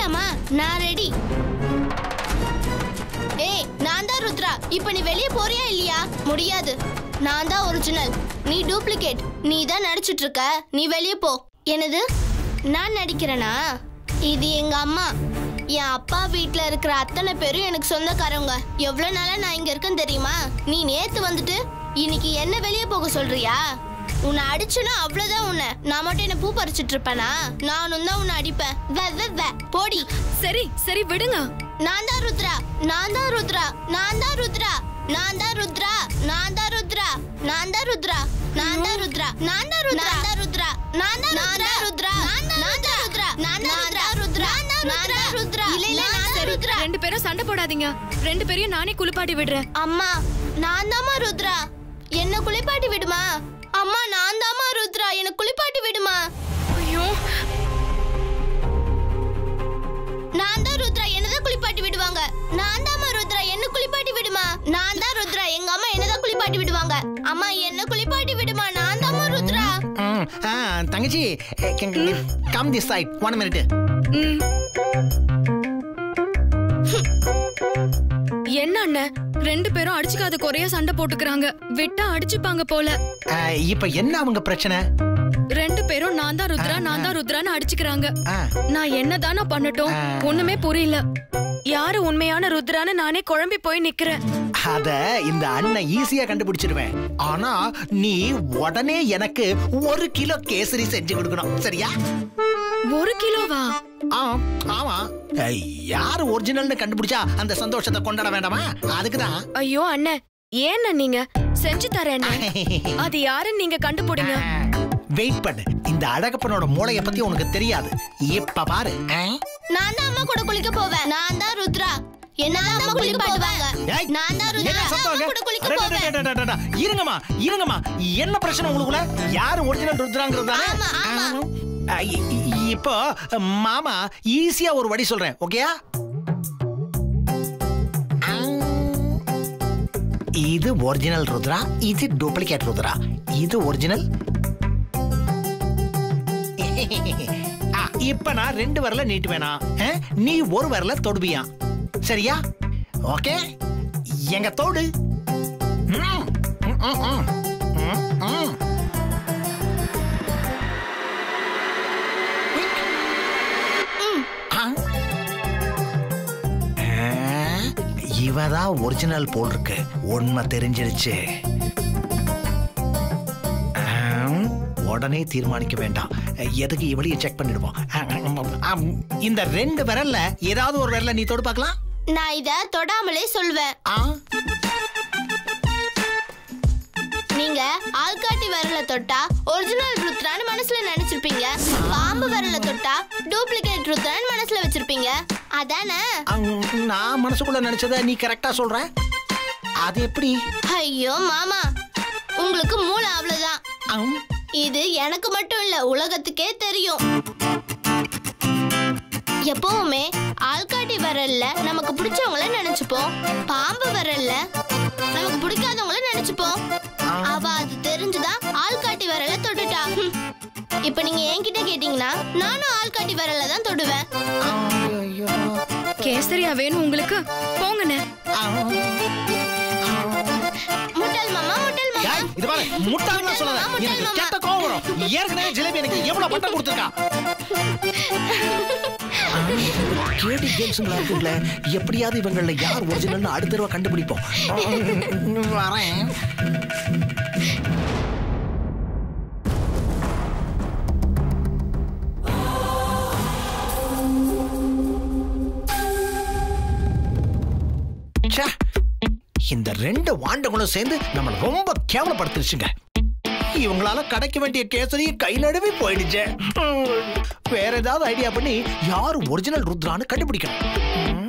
போலாமா நான் ரெடி ஏய் நான் தான் ருத்ரா இப்போ நீ வெளியே போறியா இல்லையா முடியாது நான் தான் ஒரிஜினல் நீ டூப்ளிகேட் நீ தான் நடிச்சிட்டு இருக்க நீ வெளியே போ என்னது நான் நடிக்கிறேனா இது எங்க அம்மா என் அப்பா வீட்ல இருக்கிற அத்தனை பேரும் எனக்கு சொந்தக்காரங்க எவ்வளவு நாளா நான் இங்க இருக்கேன் தெரியுமா நீ நேத்து வந்துட்டு இன்னைக்கு என்ன வெளியே போக சொல்றியா உன்னை அடிச்சுனா அவ்வளவுதான் உன்னை நான் மட்டும் என்ன பூ பறிச்சிட்டு இருப்பேனா நானும் தான் உன்னை அடிப்பேன் வே, வே, வே. போடி சரி சரி விடுங்க நான் தான் ருத்ரா நான் தான் ருத்ரா நான் தான் ருத்ரா நான் தான் ருத்ரா நான் தான் ருத்ரா நான் தான் ருத்ரா நான் தான் ருத்ரா நான் தான் ருத்ரா நான் தான் ருத்ரா நான் தான் ருத்ரா நான் தான் ருத்ரா நான் தான் ருத்ரா நான் தான் ருத்ரா இல்ல இல்ல நான் தான் ருத்ரா ரெண்டு பேரும் சண்டை போடாதீங்க ரெண்டு பேரையும் நானே குளிப்பாட்டி விடுறேன் அம்மா நான் தாம்மா ருத்ரா என்ன குளிப்பாட்டி விடுமா அம்மா நான் தாம்மா ருத்ரா என்ன குளிப்பாட்டி விடுமா ஐயோ நான் தான் ருத்ரா என்னதான் குளிப்பாட்டி விடுவாங்க நான் தான் ருத்ரா என்ன குளிப்பாட்டி விடுமா நான் தான் ருத்ரா எங்க அம்மா என்னதான் குளிப்பாட்டி விடுவாங்க அம்மா என்ன குளிப்பாட்டி விடுமா நான் தான் ருத்ரா ம், ஆ, தங்கச்சி come this side one minute hmm. என்ன அண்ணன் ரெண்டு பேரும் அடிச்சுக்காத குறைய சண்டை போட்டுக்கறாங்க விட்டா அடிச்சுப்பாங்க போல இப்ப என்ன அவங்க பிரச்சனை ரெண்டு பேரும் நான் தான் ருத்ரா நான் தான் ருத்ரான்னு அடிச்சுக்கிறாங்க ஆ, நான் என்னதானா பண்ணட்டும் ஒண்ணுமே புரியல யாரு உண்மையான ருத்ரான்னு நானே குழம்பி போய் நிக்கிறேன் அத இந்த அண்ணன் ஈஸியா கண்டுபிடிச்சிடுவேன் ஆனா நீ உடனே எனக்கு ஒரு கிலோ கேசரி செஞ்சு கொடுக்கணும் சரியா ஒரு கிலோவா ஆ, ஆமா ஏய், யாரு ஒரிஜினல்னு கண்டுபிடிச்சா அந்த சந்தோஷத்தை கொண்டாட வேண்டாமா அதுக்குதான் ஐயோ அண்ணன் ஏன் நீங்க செஞ்சு தரேன் அண்ணே. அது யாருன்னு நீங்க கண்டுபிடிங்க வெயிட் பண்ணு இந்த அழகப்பனோட மூளைய பத்தி உனக்கு தெரியாது இப்ப பாரு ஆ? நான் தான் அம்மா கூட குளிக்க போவேன் நான் தான் ருத்ரா என்னதான் அம்மா குளிப்பாட்டுவாங்க ஏய், நான் தான் ருத்ரா என்ன நான் சத்தம் அம்மா இங்க? கூட குளிக்க அட, போவேன் அட, அட, அட, அட. இருங்கம்மா இருங்கம்மா என்ன பிரச்சனை உங்களுக்குள்ள யாரு ஒரிஜினல் ருத்ராங்கிறது தானே? ஆமா, ஆமா. ஆ, இ- இ- இப்போ மாமா ஈஸியா ஒரு வழி சொல்றேன் ஓகேயா இது ஒரிஜினல் ருத்ரா இது டூப்ளிகேட் ருத்ரா இது ஒரிஜினல் ஆ, இப்ப நான் ரெண்டு வரல நீட்டு வேணா நீ ஒரு வரல தொடுவியா சரியா ஓகே எங்க தோடு ம், ம், ம், ம், ம், ம். ஆ. ஆ, இவதான் ஒரிஜினல் போல் இருக்கு உண்மை தெரிஞ்சிருச்சு ஆம், உடனே தீர்மானிக்க வேண்டாம் எதுக்கு இவளையும் செக் பண்ணிடுவோம் ஆம், ஆம், இந்த ரெண்டு விரல்ல ஏதாவது ஒரு விரல்ல நீ தொடு பார்க்கலாம் நான் இத தொடாமலே சொல்வேன் ஆ நீங்க ஆள்காட்டி விரல தொட்டா ஒரிஜினல் ருத்ரான்னு மனசுல நினைச்சிருப்பீங்க பாம்பு விரல தொட்டா டூப்ளிகேட் ருத்ரான்னு மனசுல வச்சிருப்பீங்க அதானே அங், நான் மனசுக்குள்ள நினைச்சத நீ கரெக்டா சொல்ற அது எப்படி ஐயோ மாமா உங்களுக்கு மூளை அவ்வளவுதான் அம், இது எனக்கு மட்டும் இல்ல உலகத்துக்கே தெரியும் எப்பவுமே ஆள்காட்டி விரல்ல நமக்கு பிடிச்சவங்கள நினைச்சுப்போம் பாம்பு விரல்ல நமக்கு பிடிக்காதவங்கள நினைச்சுப்போம் அவ அது தெரிஞ்சுதான் ஆள்காட்டி விரல்ல தொட்டுட்டா ஹம். இப்ப நீங்க என்கிட்ட கேட்டீங்கன்னா நானும் ஆள்காட்டி விரல்ல தான் தொடுவேன் ஐயோ, கேசரியா வேணும் உங்களுக்கு போங்கண்ணே அம். முட்டல் மாமா முட்டல் மாமா ஏய், இது பாரு முட்டாள்லாம் சொல்லாத முட்டாள் எனக்கு மாமா. கெட்ட கோவம் வரும் ஏற்கனவே ஜிலேபி எனக்கு எவ்வளவு பட்டம் கொடுத்துருக்கா கேடி கேம்ஸுங்களா இருக்குல்ல எப்படியாவது இவங்கள யார் ஒரிஜினல்னு அடுத்த தடவை கண்டுபிடிப்போம் வரேன் ச்சே, இந்த ரெண்டு வாண்டங்களும் சேர்ந்து நம்மள ரொம்ப கேவலப்படுத்திருச்சுங்க இவங்களால கிடைக்க வேண்டிய கேசரியும் கை நடுவே போயிடுச்சு உம், வேற ஏதாவது ஐடியா பண்ணி யார் ஒரிஜினல் ருத்ரான்னு கண்டுபிடிக்கணும்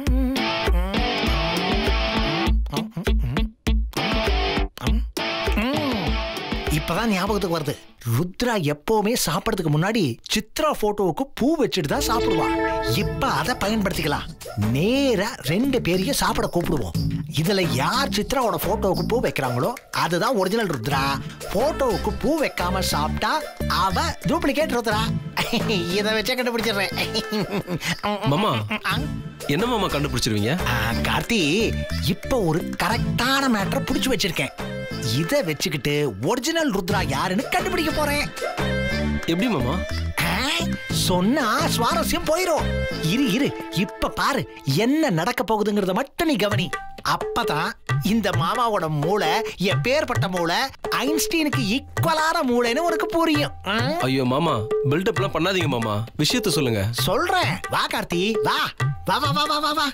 உம், இப்பதான் ஞாபகத்துக்கு வருது ருத்ரா எப்பவுமே சாப்பிடறதுக்கு முன்னாடி சித்ரா போட்டோவுக்கு பூ வச்சுட்டு தான் சாப்பிடுவா இப்ப அதை பயன்படுத்திக்கலாம் நேரா ரெண்டு பேரையும் சாப்பிட கூப்பிடுவோம் இதுல யார் சித்ராவோட போட்டோவுக்கு பூ வைக்கிறாங்களோ அதுதான் ஒரிஜினல் ருத்ரா போட்டோவுக்கு பூ வைக்காம சாப்பிட்டா அவ டூப்ளிகேட் ருத்ரா இதை வச்சே கண்டுபிடிச்சிடுறேன் மாமா ஆ, என்ன மாமா கண்டுபிடிச்சிருவீங்க ஆ, கார்த்தி இப்போ ஒரு கரெக்டான மேட்டரை புடிச்சு வச்சிருக்கேன் இதை வச்சுக்கிட்டு ஒரிஜினல் ருத்ரா யாருன்னு கண்டுபிடிக்க போறேன் எப்படி மாமா ஆ, சொன்னா சுவாரஸ்யம் போயிரும் இரு இரு இப்ப பாரு என்ன நடக்க போகுதுங்கிறத மட்டும் நீ கவனி அப்பதான் இந்த மாமாவோட மூளை எப்பேற்பட்ட மூளை ஐன்ஸ்டீனுக்கு ஈக்குவலான மூளைன்னு உனக்கு புரியும் ஆ? ஐயோ மாமா பில்டப்லாம் பண்ணாதீங்க மாமா விஷயத்த சொல்லுங்க சொல்றேன் வா கார்த்தி வா வா வா வா வா வா வா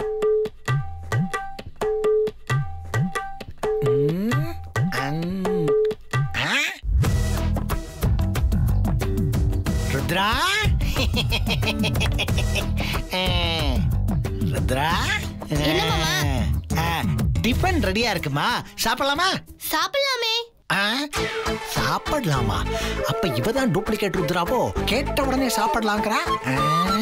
ம், அம், ஆ? ருத்ரா ஆ, ருத்ரா என்ன மாமா? ஆ, டிஃபன் ரெடியா இருக்குமா சாப்பிடலாமா சாப்பிடலாமே ஆ, சாப்பிடலாமா அப்ப இவதான் டூப்ளிகேட் ருத்ராவோ கேட்ட உடனே சாப்பிடலாங்கிறா ஆ.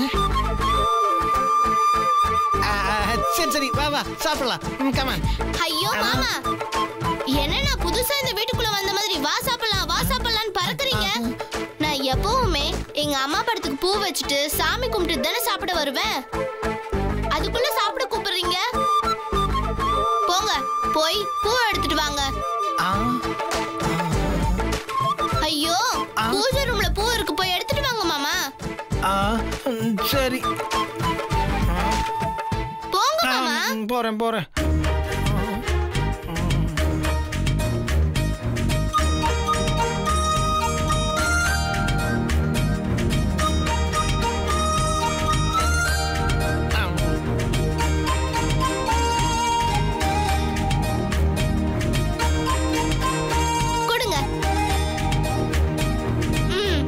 ஆ, சரி சரி வா வா சாப்பிடலாம் கமான் ஐயோ மாமா என்ன நான் புதுசா இந்த வீட்டுக்குள்ள வந்த மாதிரி வா சாப்பிடலாம் வா சாப்பிடலாம்னு பறக்குறீங்க நான் எப்பவுமே எங்க அம்மா படத்துக்கு பூ வச்சுட்டு சாமி கும்பிட்டு தானே சாப்பிட வருவேன் அதுக்குள்ள சாப்பிட கூப்பிடுறீங்க போங்க போய் பூ எடுத்துட்டு வாங்க ஐயோ பூஜை ரூம்ல பூ இருக்கு போய் எடுத்துட்டு வாங்க மாமா சரி போங்க மாமா போறேன் போறேன் கொடுங்க ம்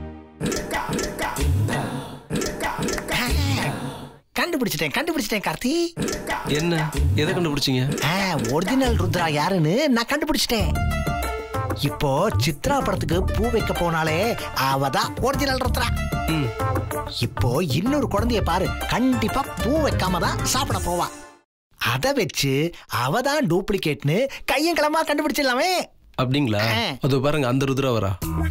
கண்டுபிடிச்சிட்டேன் கண்டுபிடிச்சிட்டேன் கார்த்தி என்ன எதை கண்டுபிடிச்சீங்க ஒரிஜினல் ருத்ரா யாருன்னு நான் கண்டுபிடிச்சிட்டேன் இப்போ சித்ரா படத்துக்கு பூ வைக்க போனாலே அவதான் ஒரிஜினல் ருத்ரா ம் இப்போ இன்னொரு குழந்தைய பாரு கண்டிப்பா பூ வைக்காம தான் சாப்பிட போவா அத வச்சு அவ தான் டூப்ளிகேட்னு கையங்களமா கண்டுபிடிச்சிடலாமே அப்படிங்களா ஆ. அதோ பாருங்க அந்த ருத்ரா வரா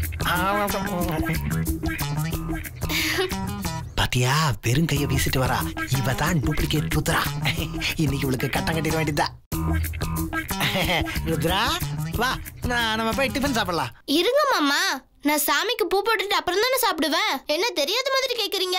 பாத்தியா வெறும் கைய வீசிட்டு வரா இவ தான் டூப்ளிகேட் ருத்ரா இன்னைக்கு இவளுக்கு கட்டம் கட்டிட வேண்டியதா ருத்ரா வா நான் நம்ம போய் டிஃபன் சாப்பிடலாம் இருங்க மாமா நான் சாமிக்கு பூ போட்டுட்டு அப்புறம் தானே சாப்பிடுவேன் என்ன தெரியாத மாதிரி கேக்குறீங்க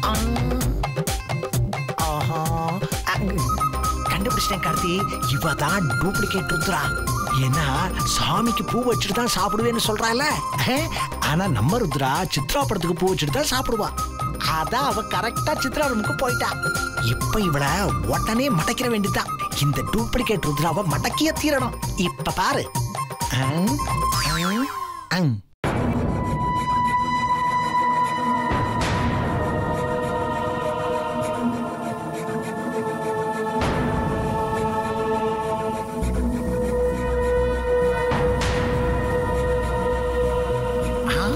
ஆஹா. அங். கண்டுபிடிச்சிட்டேன் கார்த்தி இவ தான் டூப்ளிகேட் ருத்ரா ஏன்னா சாமிக்கு பூ வச்சுட்டு தான் சாப்பிடுவேன்னு சொல்றால ஆனா நம்ம ருத்ரா சித்ரா படத்துக்கு பூ வச்சுட்டு தான் சாப்பிடுவா அதான் அவ கரெக்டா சித்ரா ரூமுக்கு போயிட்டா இப்ப இவள உடனே மடக்கிற வேண்டியதுதான் இந்த டூப்ளிகேட் ருத்ராவை மடக்கிய தீரணும் இப்ப பாரு அங், அங், அங். ஆ?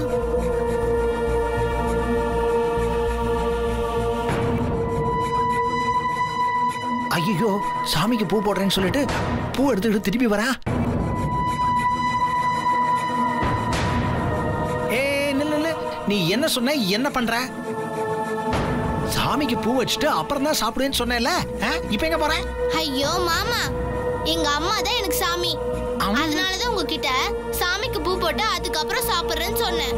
ஐயோ சாமிக்கு பூ போடுறேன்னு சொல்லிட்டு பூ எடுத்துக்கிட்டு திருப்பி வரா ஏ நில்லு நில்லு நீ என்ன சொன்ன என்ன பண்ற சாமிக்கு பூ வச்சுட்டு அப்புறம் தான் சாப்பிடுவேன்னு சொன்னேன்ல ஆ? இப்ப எங்க போறேன் ஐயோ மாமா எங்க அம்மா தான் எனக்கு சாமி அம்மா. அதனாலதான் உங்ககிட்ட சாமிக்கு பூ போட்டு அதுக்கப்புறம் சாப்பிடுறேன்னு சொன்னேன்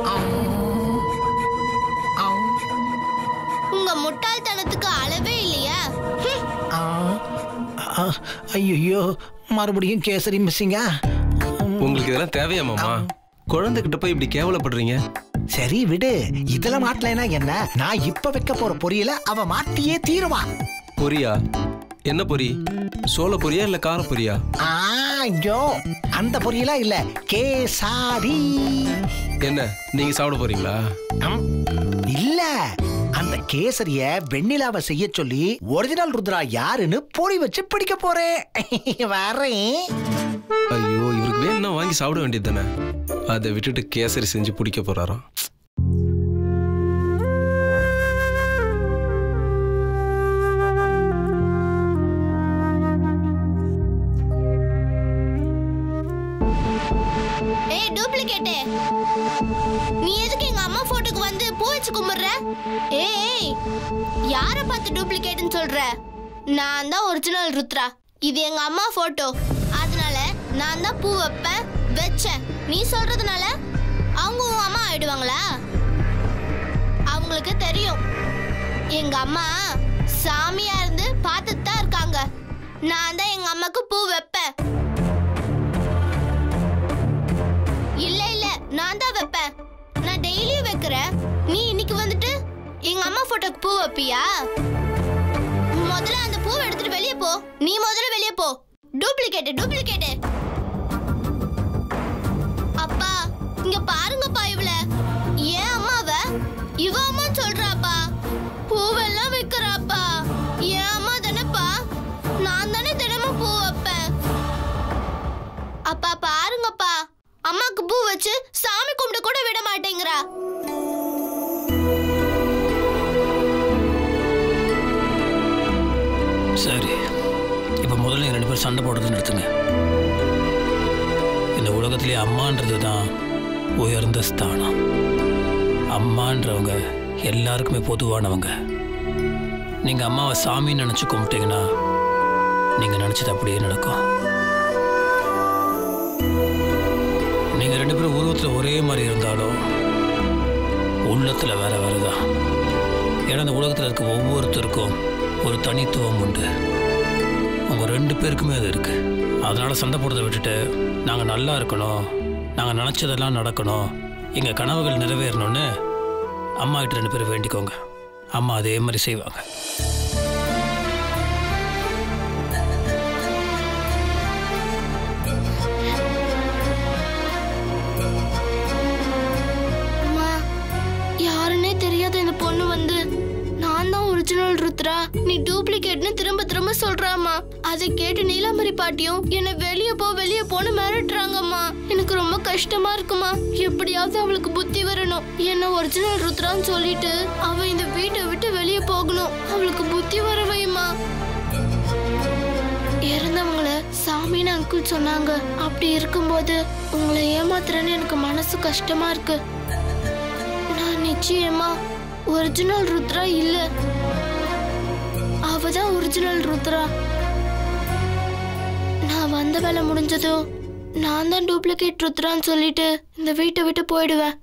உங்க முட்டாள்தனத்துக்கு அளவே இல்லையா ஹம். ஐயோ மறுபடியும் கேசரி மிஸ்ஸிங்கா உங்களுக்கு இதெல்லாம் தேவையா மாமா குழந்தைகிட்ட போய் இப்படி கேவலப்படுறீங்க சரி விடு இதுல மாட்டலைன்னா என்ன நான் இப்ப வைக்க போற பொரியல அவ மாட்டியே தீருவா பொரியா என்ன பொரி சோள பொரியா இல்ல கார பொரியா ஆ, ஐயோ அந்த பொரியலா இல்ல கேசாரி என்ன நீங்க சாப்பிட போறீங்களா அம், இல்ல அந்த கேசரிய வெண்ணிலாவை செய்ய சொல்லி ஒரிஜினல் ருத்ரா யாருன்னு பொடி வச்சு பிடிக்க போறேன் வரேன் ஐயோ இவருக்கு வேணும்னா வாங்கி சாப்பிட வேண்டியது தானே அதை விட்டுட்டு கேசரி செஞ்சு பிடிக்க போறாராம் ஏய் டூப்ளிகேட்டே நீ எதுக்கு எங்க அம்மா போட்டோக்கு வந்து பூ வச்சு கும்பிடுற ஏய் ஏய் யார பார்த்து டூப்ளிகேட்னு சொல்ற நான் தான் ஒரிஜினல் ருத்ரா இது எங்க அம்மா போட்டோ அதனால நான் தான் பூ வைப்பேன் வச்சேன் நீ சொல்றதுனால அவங்க உன் அம்மா ஆயிடுவாங்களா அவங்களுக்கு தெரியும் எங்க அம்மா சாமியா இருந்து பார்த்துட்டு தான் இருக்காங்க நான் தான் எங்க அம்மாக்கு பூ வைப்பேன் இல்ல இல்ல நான் தான் வைப்பேன் நான் டெய்லியும் வைக்கிறேன் நீ இன்னைக்கு வந்துட்டு எங்க அம்மா போட்டோக்கு பூ வைப்பியா முதல்ல அந்த பூவை எடுத்துட்டு வெளியே போ நீ முதல்ல வெளியே போ டூப்ளிகேட் டூப்ளிகேட் அப்பா இங்க பாருங்கப்பா இவள ஏன் அம்மாவ இவ அம்மா சொல்றாப்பா பூவெல்லாம் வைக்கிறாப்பா ஏன் அம்மா தானேப்பா நான் தானே தினமும் பூ வைப்பேன் அப்பா பாருங்கப்பா அம்மாக்கு பூ வச்சு சாமி கும்பிட கூட விட மாட்டேங்கிறா சரி இப்போ முதல்ல எங்க ரெண்டு பேரும் சண்டை போடுறது நிறுத்துங்க இந்த உலகத்திலே அம்மான்றது தான் உயர்ந்த ஸ்தானம் அம்மான்றவங்க எல்லாருக்குமே பொதுவானவங்க நீங்கள் அம்மாவை சாமின்னு நினச்சி கும்பிட்டீங்கன்னா நீங்கள் நினச்சது அப்படியே நடக்கும் நீங்கள் ரெண்டு பேரும் உருவத்தில் ஒரே மாதிரி இருந்தாலும் உள்ளத்தில் வேற வேறு தான் ஏன்னா இந்த உலகத்தில் இருக்க ஒவ்வொருத்தருக்கும் ஒரு தனித்துவம் உண்டு உங்கள் ரெண்டு பேருக்குமே அது இருக்கு அதனால சண்டை போடுறதை விட்டுட்டு நாங்கள் நல்லா இருக்கணும் நாங்கள் நினச்சதெல்லாம் நடக்கணும் எங்கள் கனவுகள் நிறைவேறணும்னு அம்மா கிட்ட ரெண்டு பேரும் வேண்டிக்கோங்க அம்மா அதே மாதிரி செய்வாங்க அம்மா யாருன்னே தெரியாத இந்த பொண்ணு வந்து நான் தான் ஒரிஜினல் ருத்ரா நீ டூப்ளிகேட்னு திரும்ப திரும்ப சொல்றாமா அதை கேட்டு நீலாம்பரி பாட்டியும் என்னை வெளியே போ வெளியே போன்னு மிரட்டுறாங்கம்மா எனக்கு ரொம்ப கஷ்டமா இருக்குமா எப்படியாவது அவளுக்கு புத்தி வரணும் என்ன ஒரிஜினல் ருத்ரான்னு சொல்லிட்டு அவ இந்த வீட்டை விட்டு வெளியே போகணும் அவளுக்கு புத்தி வர வைமா இறந்தவங்கள சாமின்னு அங்கிள் சொன்னாங்க அப்படி இருக்கும்போது உங்களை ஏமாத்துறேன்னு எனக்கு மனசு கஷ்டமா இருக்கு நான் நிச்சயமா ஒரிஜினல் ருத்ரா இல்ல அவ தான் ஒரிஜினல் ருத்ரா நான் வந்த வேலை முடிஞ்சதோ நான் தான் டூப்ளிகேட் ருத்ரான்னு சொல்லிட்டு இந்த வீட்டை விட்டு போயிடுவேன்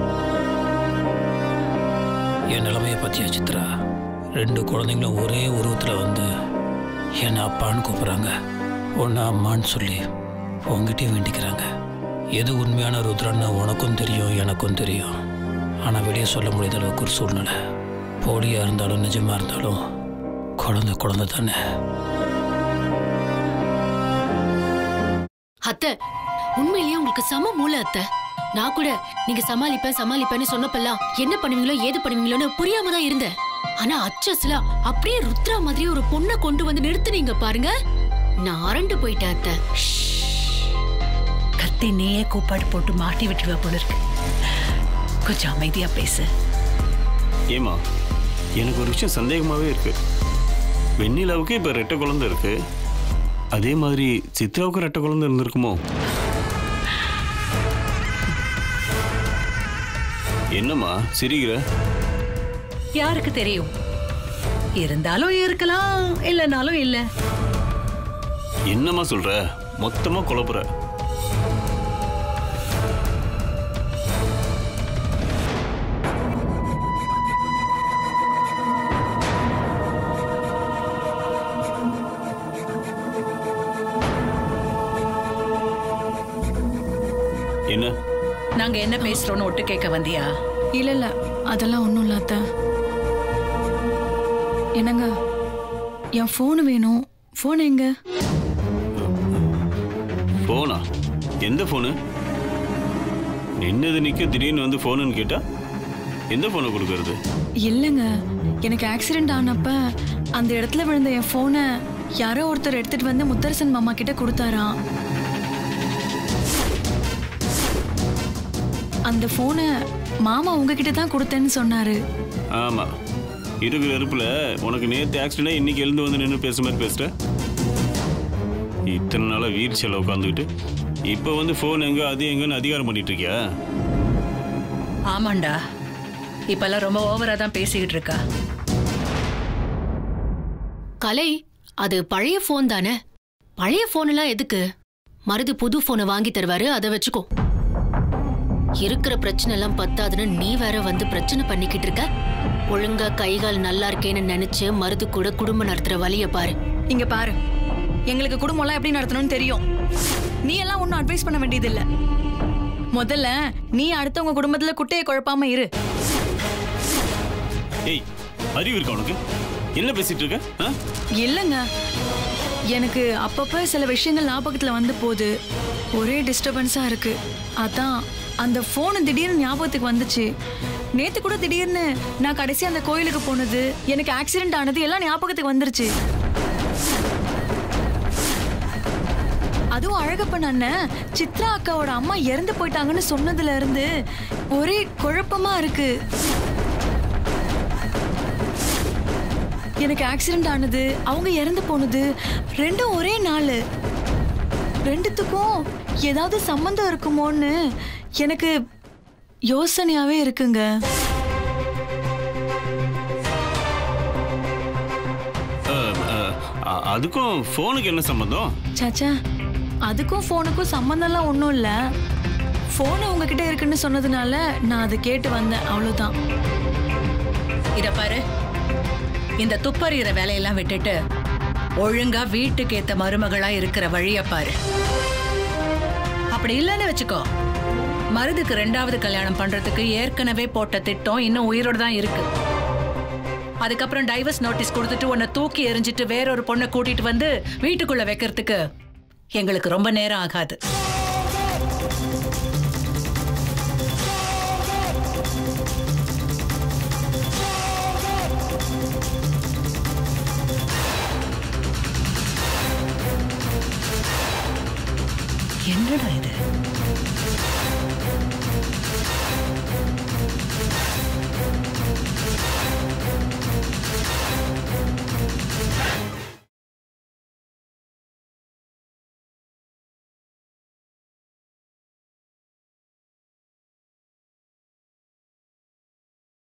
என் நிலைமையை பற்றியா சித்ரா ரெண்டு குழந்தைங்களும் ஒரே உருவத்தில் வந்து என்னை அப்பான்னு கூப்பிட்றாங்க ஒன்று அம்மான்னு சொல்லி உங்ககிட்டயும் வேண்டிக்கிறாங்க எது உண்மையான ருத்ரன்னு உனக்கும் தெரியும் எனக்கும் தெரியும் ஆனால் வெளியே சொல்ல முடியாத அளவுக்கு ஒரு சூழ்நிலை போலியாக இருந்தாலும் நிஜமாக இருந்தாலும் குழந்தை குழந்தை தானே அத்தை உண்மையிலேயே உங்களுக்கு சம மூளை அத்தை நான் கூட நீங்க சமாளிப்பேன் சமாளிப்பேன்னு சொன்னப்பெல்லாம் என்ன பண்ணுவீங்களோ ஏது பண்ணுவீங்களோன்னு புரியாம தான் இருந்தேன் ஆனா அச்சஸ்ல அப்படியே ருத்ரா மாதிரி ஒரு பொண்ணை கொண்டு வந்து நிறுத்துனீங்க பாருங்க நான் அரண்டு போயிட்டேன் அத்தை கத்தி நீயே கூப்பாடு போட்டு மாட்டி விட்டுருவ போல இருக்கு கொஞ்சம் அமைதியா பேசு ஏமா எனக்கு ஒரு விஷயம் சந்தேகமாகவே இருக்கு வெண்ணிலாவுக்கு இப்போ ரெட்டை குழந்தை இருக்கு அதே மாதிரி சித்ராவுக்கு ரெட்டை குழந்தை இருந்திருக்குமோ என்னம்மா சிரிக்கிற யாருக்கு தெரியும் இருந்தாலும் இருக்கலாம் இல்லைனாலும் இல்ல என்னம்மா சொல்ற மொத்தமா குழப்புற என்ன நாங்க என்ன பேசுறோம்னு ஒட்டு கேட்க வந்தியா இல்ல இல்ல அதெல்லாம் ஒண்ணும் இல்ல அத்தை என்னங்க என் ஃபோன் வேணும் ஃபோன் எங்க போனா எந்த ஃபோனு நின்னது நிக்க திடீர்னு வந்து ஃபோனுன்னு கேட்டா எந்த ஃபோனை கொடுக்கறது இல்லைங்க எனக்கு ஆக்சிடென்ட் ஆனப்ப அந்த இடத்துல விழுந்த என் ஃபோனை யாரோ ஒருத்தர் எடுத்துட்டு வந்து முத்தரசன் மாமா கிட்ட கொடுத்தாராம் அந்த ஃபோனை மாமா உங்ககிட்ட தான் கொடுத்தேன்னு சொன்னாரு ஆமா இருக்கிற இருப்புல உனக்கு நேத்து ஆக்சிடென்ட் இன்னைக்கு எழுந்து வந்து நின்று பேசுற மாதிரி பேசுற இத்தனை நாளாக வீர் செல்ல உட்காந்துக்கிட்டு இப்போ வந்து ஃபோன் எங்கே அது எங்கன்னு அதிகாரம் பண்ணிட்டு இருக்கியா ஆமாண்டா இப்பெல்லாம் ரொம்ப ஓவரா தான் பேசிக்கிட்டு இருக்கா கலை அது பழைய ஃபோன் தானே பழைய ஃபோன் எல்லாம் எதுக்கு மருது புது போனை வாங்கி தருவாரு அதை வச்சுக்கோ இருக்கிற பிரச்சனை எல்லாம் பத்தாதுன்னு நீ வேற வந்து பிரச்சனை பண்ணிக்கிட்டு இருக்க ஒழுங்கா கைகால் நல்லா இருக்கேன்னு நினைச்சு மருது கூட குடும்பம் நடத்துற வழிய பாரு இங்க பாரு எங்களுக்கு குடும்பம்லாம் எப்படி நடத்தணும்னு தெரியும் நீ எல்லாம் ஒன்றும் அட்வைஸ் பண்ண வேண்டியதில்லை முதல்ல நீ அடுத்தவங்க குடும்பத்துல குட்டையை குழப்பாம இரு ஏய் அறிவு இருக்கா உனக்கு என்ன பேசிட்டு இருக்க ஆ? இல்லைங்க எனக்கு அப்பப்ப சில விஷயங்கள் ஞாபகத்துல வந்து போகுது ஒரே டிஸ்டர்பன்ஸா இருக்கு அதான் அந்த ஃபோன் திடீர்னு ஞாபகத்துக்கு வந்துச்சு நேத்து கூட திடீர்னு நான் கடைசி அந்த கோயிலுக்கு போனது எனக்கு ஆக்சிடென்ட் ஆனது எல்லாம் ஞாபகத்துக்கு வந்துருச்சு அதுவும் அழகப்பன் அண்ணன் சித்ரா அக்காவோட அம்மா இறந்து போயிட்டாங்கன்னு சொன்னதுல இருந்து ஒரே குழப்பமா இருக்கு எனக்கு ஆக்சிடென்ட் ஆனது அவங்க இறந்து போனது ரெண்டும் ஒரே நாள் ரெண்டுத்துக்கும் ஏதாவது சம்மந்தம் இருக்குமோன்னு எனக்கு யோசனையாவே இருக்குங்க அஹ், அஹ், அ- அதுக்கும் ஃபோனுக்கு என்ன சம்மந்தம் சாச்சா அதுக்கும் ஃபோனுக்கும் சம்மந்தம்லாம் ஒன்றும் இல்லை ஃபோனு உங்ககிட்ட இருக்குன்னு சொன்னதுனால நான் அதை கேட்டு வந்தேன் அவ்வளோதான் இத பாரு இந்த துப்பறிகிற வேலையெல்லாம் விட்டுட்டு ஒழுங்கா வீட்டுக்கு ஏத்த மருமகளா இருக்கிற வழிய பாரு அப்படி இல்லைன்னு வச்சுக்கோ மருதுக்கு ரெண்டாவது கல்யாணம் பண்றதுக்கு ஏற்கனவே போட்ட திட்டம் இன்னும் உயிரோட தான் இருக்கு அதுக்கப்புறம் டைவர்ஸ் நோட்டீஸ் கொடுத்துட்டு உன்னை தூக்கி எறிஞ்சிட்டு வேறொரு பொண்ணை கூட்டிட்டு வந்து வீட்டுக்குள்ள வைக்கிறதுக்கு எங்களுக்கு ரொம்ப நேரம் ஆகாது என்னடா இது